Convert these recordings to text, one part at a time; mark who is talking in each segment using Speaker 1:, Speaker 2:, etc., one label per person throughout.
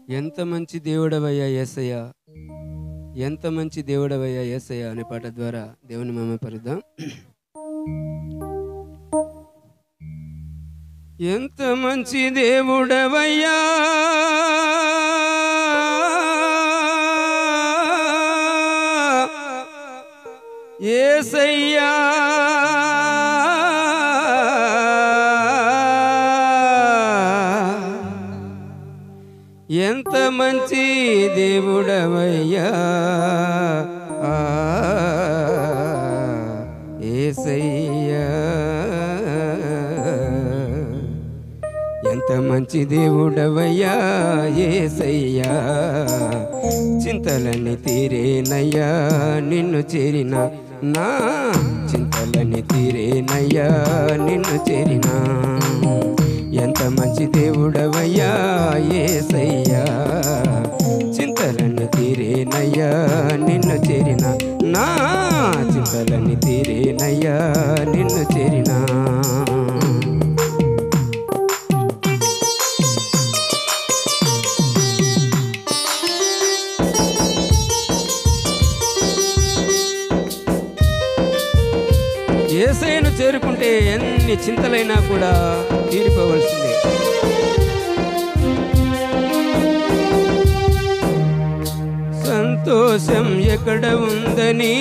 Speaker 1: ఎంత మంచి దేవుడవయ్యా ఏసయ్య ఎంత మంచి దేవుడవయ్యా ఏసయ్య అనే పాట ద్వారా దేవుని మహిమ పరుద్దాం ఎంత మంచి దేవుడవయ్యా ఏసయ్యా ఎంత మంచి దేవుడవయ్యా ఆ, ఏసయ్యా ఎంత మంచి దేవుడవయ్యా ఏసయ్యా చింతలని తీరేనయ్యా నిన్ను చేరిన నా చింతలని తీరేనయ్యా నిన్ను చేరిన ఎంత మంచి దేవుడవయ్యా ఏసయ్యా చింతలని తీరేనయ్యా నిన్ను చేరిన నా చింతలని తీరేనయ్యా నిన్ను చేరినా ఏసైను చేరుకుంటే ఎన్ని చింతలైనా కూడా తీరిపోవలసిందే సంతోషం ఎక్కడ ఉందని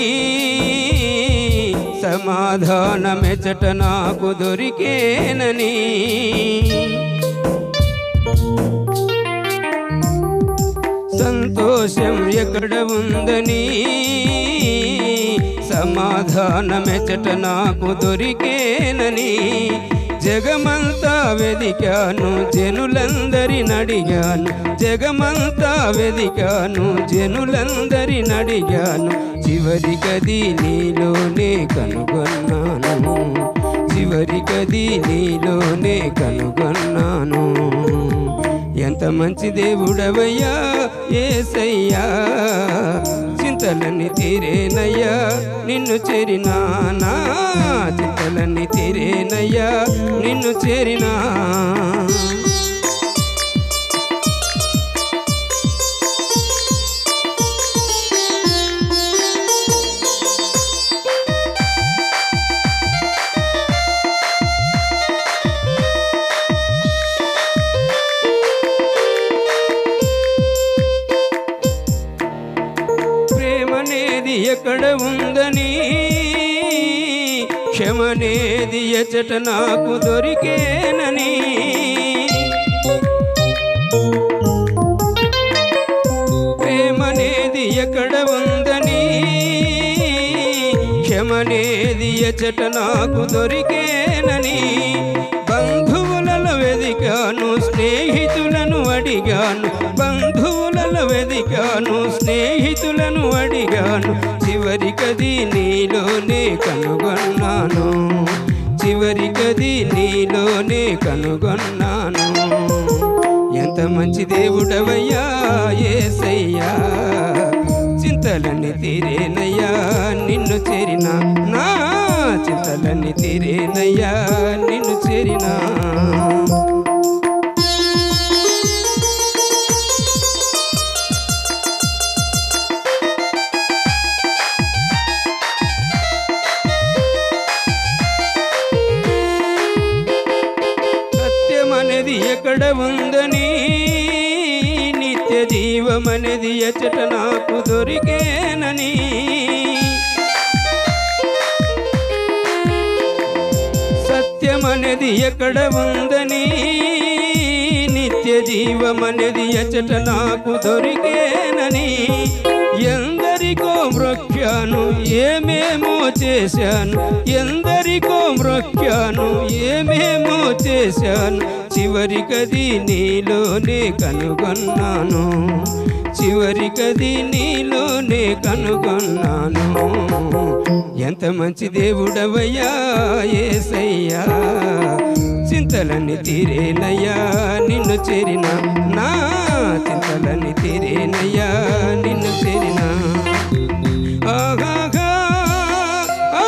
Speaker 1: సమాధానమెచట నాకు దొరికేనని సంతోషం ఎక్కడ ఉందని సమాధానమెచట నాకు దొరికేనని జగమంతా వెదికాను జనులందరి నడిగాను జగమంతా వెదికాను జనులందరి నడిగాను చివరికది నీలోనే కనుగొన్నాను చివరికది నీలోనే కనుగొన్నాను ఎంత మంచి దేవుడవయ్యా ఏసయ్యా చింతలన్నీ తీరేనయ్యా నిన్ను చేరినా నా చింతలన్నీ తీరేనయ్యా నిన్ను చేరినా ప్రేమనేది ఎక్కడ ఉందని క్షమనేది ఎచట నాకు దొరికేనని ప్రేమనేది ఎక్కడ ఉందని క్షమనేది ఎచట నాకు దొరికేనని బంధువులలో వెదికాను స్నేహితులను అడిగాను బంధువులలో వెదికాను స్నేహితులను అడిగాను చివరికది నీలోనే కనుగొన్నాను చివరికది నీలోనే కనుగొన్నాను ఎంత మంచి దేవుడవయ్యా ఏసయ్యా చింతలన్నీ తీరేనయ్యా నిన్ను చేరిన నా చింతలన్నీ తీరేనయ్యా నిన్ను చేరినా సత్యమనేది ఎక్కడ ఉందని నిత్య జీవమనేది ఎచ్చట నాకు దొరికేనని సత్యమనేది ఎక్కడ ఉందని నిత్య జీవమనేది ఎచ్చట నాకు దొరికేనని ఎందరికో మ్రొక్కాను ఏమేమో చేశాను ఎందరికో మ్రొక్కాను ఏమేమో చేశాను చివరికది నీలోనే కనుగొన్నాను చివరికది నీలోనే కనుగొన్నాను ఎంత మంచి దేవుడవయ్యా ఏసయ్యా చింతలన్నీ తీరేనయ్యా నిన్ను చేరిన నా చింతలన్నీ తీరేనయ్యా నిన్ను చేరిన ఆహాహా, ఆ,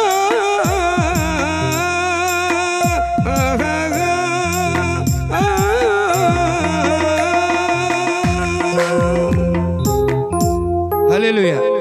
Speaker 1: ఆహాహా, ఆ, హల్లెలూయా